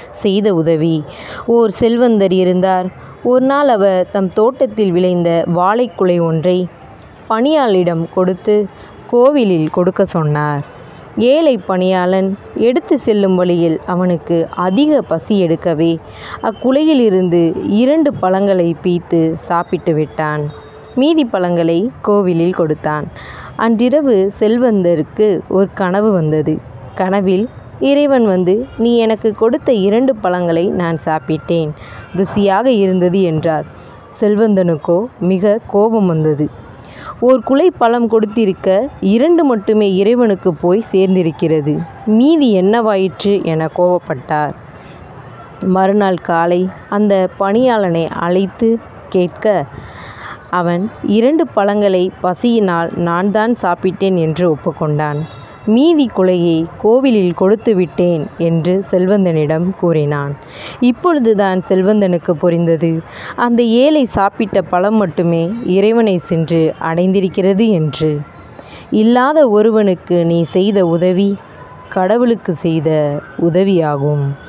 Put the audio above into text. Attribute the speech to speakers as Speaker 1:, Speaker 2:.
Speaker 1: செய்த உதவி ஓர் செல்வந்தர் இருந்தார் ஒரு நாள் அவர் தம் தோட்டத்தில் விளைந்த வாழைக்குலை ஒன்றை பணியாளிடம் கொடுத்து கோவிலில் கொடுக்க சொன்னார் ஏழை பணியாளன் எடுத்து செல்லும் வழியில் அவனுக்கு அதிக பசி எடுக்கவே அக்குலையிலிருந்து இரண்டு பழங்களை பீத்து சாப்பிட்டு விட்டான் மீதி பழங்களை கோவிலில் கொடுத்தான் அன்றிரவு செல்வந்தருக்கு ஒரு கனவு வந்தது கனவில் இறைவன் வந்து நீ எனக்கு கொடுத்த இரண்டு பழங்களை நான் சாப்பிட்டேன் ருசியாக இருந்தது என்றார் செல்வந்தனுக்கோ மிக கோபம் வந்தது ஓர் குலை பழம் கொடுத்திருக்க இரண்டு மட்டுமே இறைவனுக்கு போய் சேர்ந்திருக்கிறது மீதி என்னவாயிற்று என கோபப்பட்டார் மறுநாள் காலை அந்த பணியாளனை அழைத்து கேட்க அவன் இரண்டு பழங்களை பசியினால் நான் தான் சாப்பிட்டேன் என்று ஒப்புக்கொண்டான் மீதி குலையை கோவிலில் கொடுத்து விட்டேன் என்று செல்வந்தனிடம் கூறினான் இப்பொழுதுதான் செல்வந்தனுக்கு புரிந்தது அந்த ஏழை சாப்பிட்ட பழம் மட்டுமே இறைவனை சென்று அடைந்திருக்கிறது என்று இல்லாத ஒருவனுக்கு நீ செய்த உதவி கடவுளுக்கு செய்த உதவியாகும்